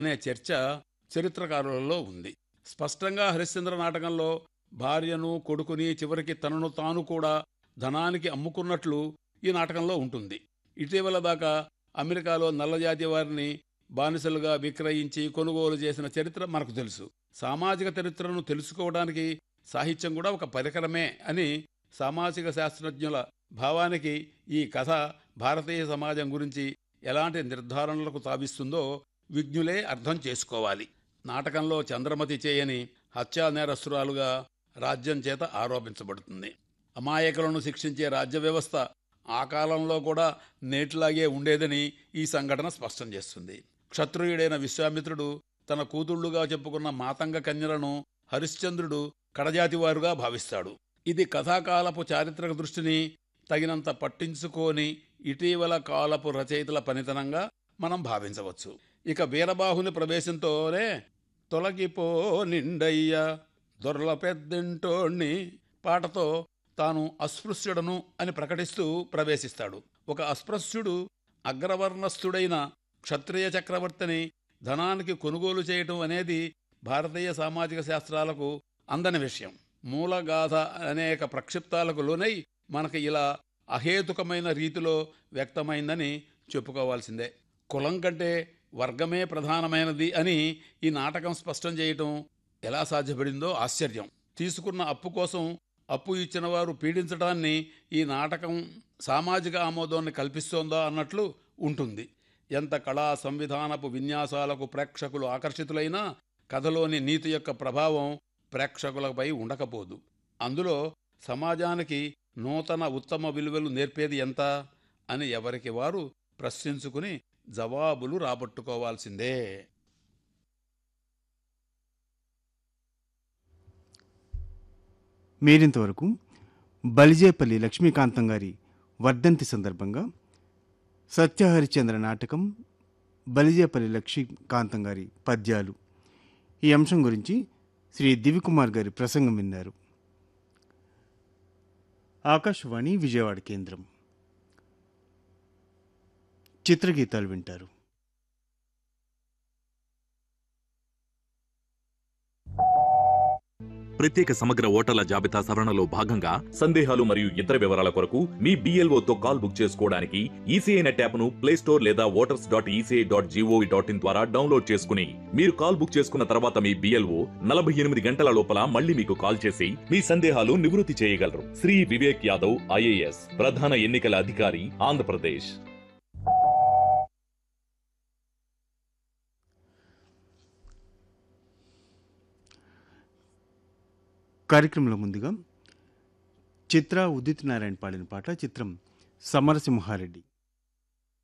అనే చర్చ చరిత్రకారులలో ఉంది స్పష్టంగా హరిశ్చంద్ర నాటకంలో భార్యను కొడుకుని చివరికి తనను తాను కూడా ధనానికి అమ్ముకున్నట్లు ఈ నాటకంలో ఉంటుంది ఇటీవల దాకా అమెరికాలో నల్లజాతి వారిని బానిసలుగా విక్రయించి కొనుగోలు చేసిన చరిత్ర మనకు తెలుసు సామాజిక చరిత్రను తెలుసుకోవడానికి సాహిత్యం కూడా ఒక పరికరమే అని సామాజిక శాస్త్రజ్ఞుల భావానికి ఈ కథ భారతీయ సమాజం గురించి ఎలాంటి నిర్ధారణలకు తావిస్తుందో విజ్ఞులే అర్థం చేసుకోవాలి నాటకంలో చంద్రమతి చేయని హత్యా నేరస్తురాలుగా రాజ్యం చేత ఆరోపించబడుతుంది అమాయకులను శిక్షించే రాజ్య వ్యవస్థ ఆ కాలంలో కూడా నేటిలాగే ఉండేదని ఈ సంఘటన స్పష్టం చేస్తుంది క్షత్రియుడైన విశ్వామిత్రుడు తన కూతుళ్లుగా చెప్పుకున్న మాతంగ కన్యలను హరిశ్చంద్రుడు కడజాతివారుగా భావిస్తాడు ఇది కథాకాలపు చారిత్రక దృష్టిని తగినంత పట్టించుకోని ఇటీవల కాలపు రచయితల పనితనంగా మనం భావించవచ్చు ఇక వీరబాహుని ప్రవేశంతోనే తొలగిపో నిండయ్య దొరల పెద్దింటోణ్ణి పాటతో తాను అస్పృశ్యుడను అని ప్రకటిస్తూ ప్రవేశిస్తాడు ఒక అస్పృశ్యుడు అగ్రవర్ణస్థుడైన క్షత్రియ చక్రవర్తిని ధనానికి కొనుగోలు చేయటం అనేది భారతీయ సామాజిక శాస్త్రాలకు అందని విషయం మూలగాథ అనేక ప్రక్షిప్తాలకు లోనై మనకి ఇలా అహేతుకమైన రీతిలో వ్యక్తమైందని చెప్పుకోవాల్సిందే కులం కంటే వర్గమే ప్రధానమైనది అని ఈ నాటకం స్పష్టం చేయటం ఎలా సాధ్యపడిందో ఆశ్చర్యం తీసుకున్న అప్పు కోసం అప్పు ఇచ్చిన వారు పీడించడాన్ని ఈ నాటకం సామాజిక ఆమోదాన్ని కల్పిస్తోందా అన్నట్లు ఉంటుంది ఎంత కళా సంవిధానపు విన్యాసాలకు ప్రేక్షకులు ఆకర్షితులైనా కథలోని నీతి యొక్క ప్రభావం ప్రేక్షకులపై ఉండకపోదు అందులో సమాజానికి నూతన ఉత్తమ విలువలు నేర్పేది ఎంత అని ఎవరికి వారు ప్రశ్నించుకుని జవాబులు రాబట్టుకోవాల్సిందే మీరింతవరకు బలిజేపల్లి లక్ష్మీకాంతం గారి వర్ధంతి సందర్భంగా సత్యహరిచంద్ర నాటకం బలిజేపల్లి లక్ష్మీకాంతం గారి పద్యాలు ఈ అంశం గురించి శ్రీ దివికుమార్ గారి ప్రసంగం విన్నారు ఆకాశవాణి విజయవాడ కేంద్రం చిత్రగీతాలు వింటారు ప్రత్యేక సమగ్ర ఓటర్ల జాబితా సవరణలో భాగంగా సందేహాలు మరియు ఇతర వివరాల కొరకు మీ BLO తో కాల్ బుక్ చేసుకోవడానికి ఈసీఐ నెట్ యాప్ ను ప్లే స్టోర్ లేదా voters dot E C I dot G O V dot in ద్వారా డౌన్లోడ్ చేసుకుని మీరు కాల్ బుక్ చేసుకున్న తర్వాత మీ బిఎల్ఓ నలభై ఎనిమిది గంటల లోపల మళ్ళీ మీకు కాల్ చేసి మీ సందేహాలు నివృత్తి చేయగలరు శ్రీ వివేక్ యాదవ్ ఐఏఎస్ ప్రధాన ఎన్నికల అధికారి ఆంధ్రప్రదేశ్ కార్యక్రమంలో ముందుగా చిత్ర ఉదిత్ నారాయణ పాడిన పాట చిత్రం సమరసింహారెడ్డి